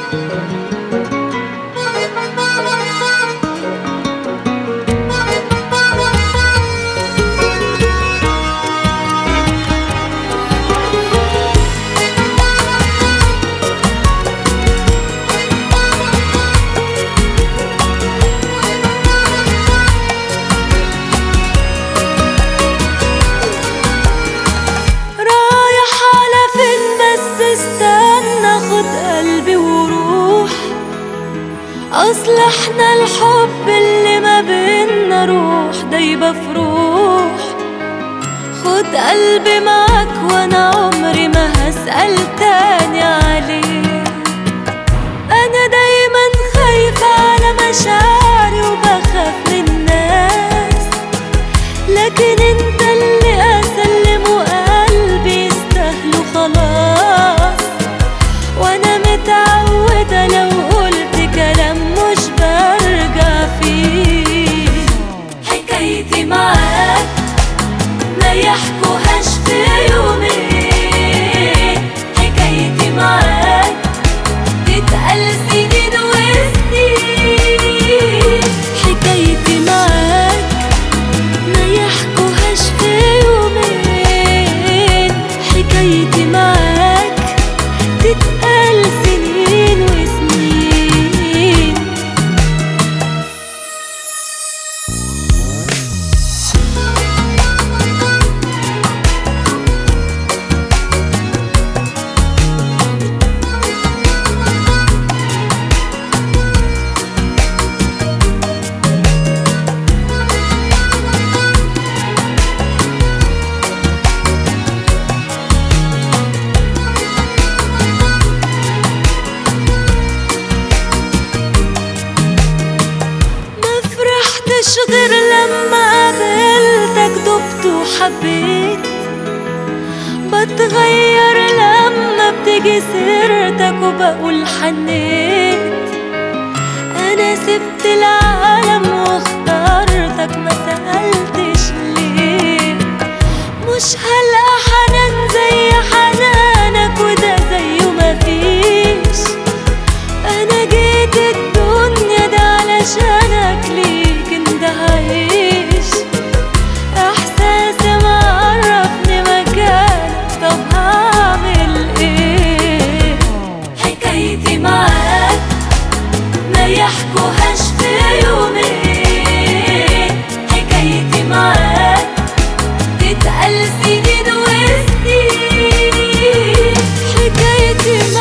رايح على فين بس استنى خد قلبي وروح اصل احنا الحب اللي ما بينا روح دايبة في روح خد قلبي معاك وانا عمري ما هسأل تاني عليه انا دايما خايفة على مشاعري وبخاف من الناس لكن انت اللي اسلمه قلبي يستاهله خلاص وانا متعودة لو قلت كلام مش برجع فيه حكايتي معاك ما يحكوهاش في يومين حكايتي معاك تتقال سنين وسنين حكايتي معاك ما يحكوهاش في يومين حكايتي معاك تتقال سنين وسنين ما فرحتش غير لما قابلتك دبت وحبيت بتغير لما بتيجي سيرتك وبقول حنيت انا سبت العالم واخترتك ما سألتش ليه مش هلقى حنان زي حنانك وده زيه مفيش انا جيت الدنيا ده علشانك ليك انت هعيش احساسي معرفني مكانك طب هعمل ايه حكايتي معاك ما يحكوهاش في يومين حكايتي معاك تتقال سنين وسنين حكايتي معاك